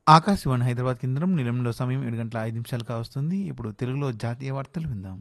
ఆకాశవాణి హైదరాబాద్ కేంద్రం నిలంలో సమయం ఏడు గంటల ఐదు నిమిషాలు కావస్తుంది ఇప్పుడు తెలుగులో జాతీయ వార్తలు విందాం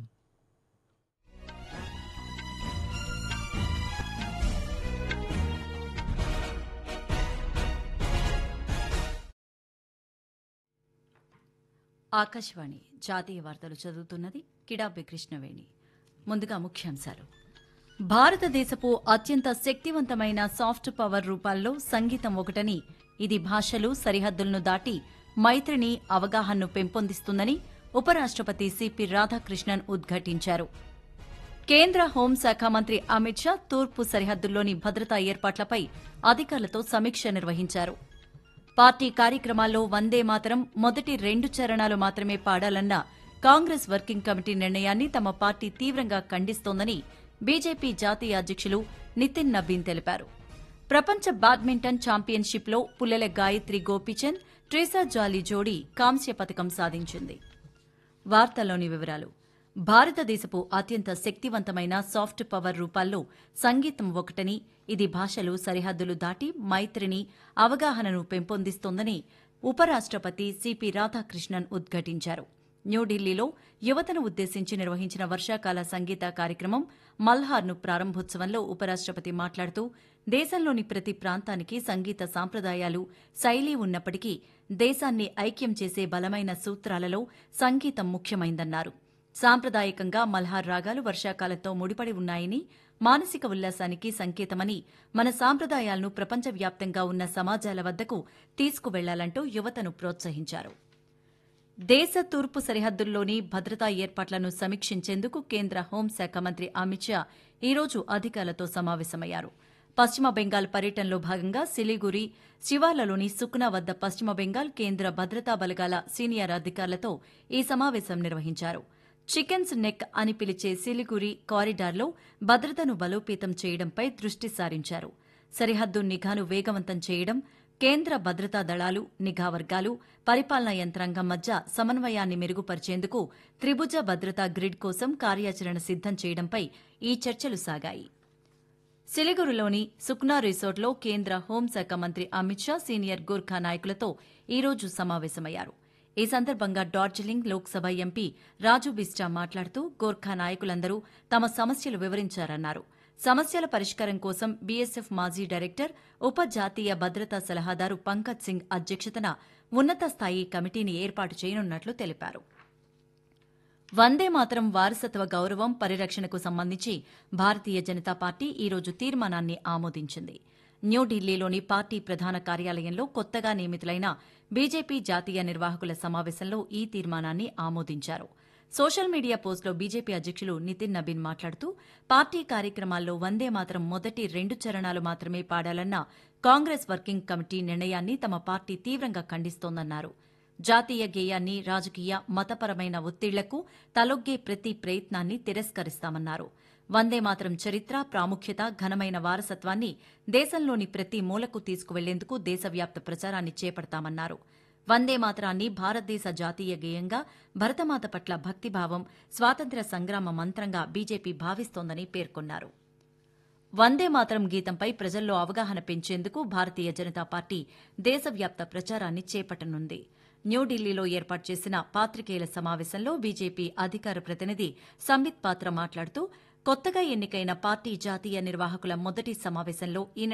ఆకాశవాణి జాతీయ వార్తలు చదువుతున్నది కిడాబి కృష్ణవేణి ముందుగా ముఖ్యాంశాలు భారతదేశపు అత్యంత శక్తివంతమైన సాఫ్ట్ పవర్ రూపాల్లో సంగీతం ఒకటని ఇది భాషలు సరిహద్దులను దాటి మైత్రిని అవగాహనను పెంపొందిస్తుందని ఉపరాష్టపతి సిపి రాధాకృష్ణన్ ఉద్ఘాటించారు కేంద్ర హోంశాఖ మంత్రి అమిత్ షా తూర్పు సరిహద్దుల్లోని భద్రతా ఏర్పాట్లపై అధికారులతో సమీక్ష నిర్వహించారు పార్టీ కార్యక్రమాల్లో వందే మాతరం మొదటి రెండు చరణాలు మాత్రమే పాడాలన్న కాంగ్రెస్ వర్కింగ్ కమిటీ నిర్ణయాన్ని తమ పార్టీ తీవ్రంగా ఖండిస్తోందని బీజేపీ జాతీయ అధ్యక్షులు నితిన్ నబీన్ తెలిపారు ప్రపంచ బ్యాడ్మింటన్ ఛాంపియన్షిప్లో పుల్లెల గాయత్రి గోపీచంద్ ట్రీసా జాలీ జోడీ కాంస్య పథకం సాధించింది వార్తల్లోని వివరాలు భారతదేశపు అత్యంత శక్తివంతమైన సాఫ్ట్ పవర్ రూపాల్లో సంగీతం ఒకటని ఇది భాషలు సరిహద్దులు దాటి మైత్రిని అవగాహనను పెంపొందిస్తోందని ఉపరాష్టపతి సిపి రాధాకృష్ణన్ ఉద్ఘాటించారు న్యూఢిల్లీలో యువతను ఉద్దేశించి నిర్వహించిన వర్షాకాల సంగీత కార్యక్రమం మల్హార్ను ప్రారంభోత్సవంలో ఉపరాష్టపతి మాట్లాడుతూ దేశంలోని ప్రతి ప్రాంతానికి సంగీత సాంప్రదాయాలు శైలి ఉన్నప్పటికీ దేశాన్ని ఐక్యం చేసే బలమైన సూత్రాలలో సంగీతం ముఖ్యమైందన్నారు సాంప్రదాయకంగా మల్హార్ రాగాలు వర్షాకాలంతో ముడిపడి ఉన్నాయని మానసిక ఉల్లాసానికి సంకేతమని మన సాంప్రదాయాలను ప్రపంచవ్యాప్తంగా ఉన్న సమాజాల వద్దకు తీసుకువెళ్లాలంటూ యువతను ప్రోత్సహించారు దేశ తూర్పు సరిహద్దుల్లోని భద్రతా ఏర్పాట్లను సమీక్షించేందుకు కేంద్ర హోంశాఖ మంత్రి అమిత్ షా ఈరోజు అధికారులతో సమావేశమయ్యారు పశ్చిమ బెంగాల్ పర్యటనలో భాగంగా సిలిగురి శివార్లలోని సుక్నా వద్ద పశ్చిమ బెంగాల్ కేంద్ర భద్రతా బలగాల సీనియర్ అధికారులతో ఈ సమావేశం నిర్వహించారు చికెన్స్ నెక్ అని పిలిచే సిలిగురి కారిడార్లో భద్రతను బలోపేతం చేయడంపై దృష్టి సారించారు సరిహద్దు నిఘాను వేగవంతం చేయడం కేంద్ర భద్రతా దళాలు నిఘా వర్గాలు పరిపాలనా యంత్రాంగం మధ్య సమన్వయాన్ని మెరుగుపరిచేందుకు త్రిభుజ భద్రతా గ్రిడ్ కోసం కార్యాచరణ సిద్దం చేయడంపై ఈ చర్చలు సాగాయి సిలిగురిలోని సుక్నా రిసార్ట్లో కేంద్ర హోంశాఖ మంత్రి అమిత్ షా సీనియర్ గూర్ఖా నాయకులతో ఈరోజు సమావేశమయ్యారు ఈ సందర్భంగా డార్జిలింగ్ లోక్సభ ఎంపీ రాజు బిస్టా మాట్లాడుతూ గోర్ఖా నాయకులందరూ తమ సమస్యలు వివరించారన్నారు సమస్యల పరిష్కారం కోసం బీఎస్ఎఫ్ మాజీ డైరెక్టర్ ఉప జాతీయ భద్రతా సలహాదారు పంకజ్ సింగ్ అధ్యక్షతన ఉన్నత స్థాయి కమిటీని ఏర్పాటు చేయనున్నట్లు తెలిపారు వందే మాతరం వారసత్వ గౌరవం పరిరక్షణకు సంబంధించి భారతీయ జనతా పార్టీ ఈరోజు తీర్మానాన్ని ఆమోదించింది న్యూఢిల్లీలోని పార్టీ ప్రధాన కార్యాలయంలో కొత్తగా నియమితులైన బీజేపీ జాతీయ నిర్వాహకుల సమావేశంలో ఈ తీర్మానాన్ని ఆమోదించారు సోషల్ మీడియా పోస్టులో బీజేపీ అధ్యక్షులు నితిన్ నబీన్ మాట్లాడుతూ పార్టీ కార్యక్రమాల్లో వందే మాతరం మొదటి రెండు చరణాలు మాత్రమే పాడాలన్న కాంగ్రెస్ వర్కింగ్ కమిటీ నిర్ణయాన్ని తమ పార్టీ తీవ్రంగా ఖండిస్తోందన్నారు జాతీయ గేయాన్ని రాజకీయ మతపరమైన ఒత్తిళ్లకు తలొగ్గే ప్రతి ప్రయత్నాన్ని తిరస్కరిస్తామన్నారు వందే మాతరం చరిత్ర ప్రాముఖ్యత ఘనమైన వారసత్వాన్ని దేశంలోని ప్రతి మూలకు తీసుకువెళ్లేందుకు దేశవ్యాప్త ప్రచారాన్ని చేపడతామన్నారు వందే మాతరాన్ని భారతదేశ జాతీయ గేయంగా భరతమాత పట్ల భక్తిభావం స్వాతంత్ర్య సంగ్రామ మంత్రంగా బీజేపీ భావిస్తోందని పేర్కొన్నారు వందే మాతరం గీతంపై ప్రజల్లో అవగాహన పెంచేందుకు భారతీయ జనతా పార్టీ దేశవ్యాప్త ప్రచారాన్ని చేపట్టనుంది న్యూఢిల్లీలో ఏర్పాటు చేసిన పాత్రికేయుల సమావేశంలో బీజేపీ అధికార ప్రతినిధి సంబిత్ పాత్ర మాట్లాడుతూ కొత్తగా ఎన్నికైన పార్టీ జాతీయ నిర్వాహకుల మొదటి సమావేశంలో ఈ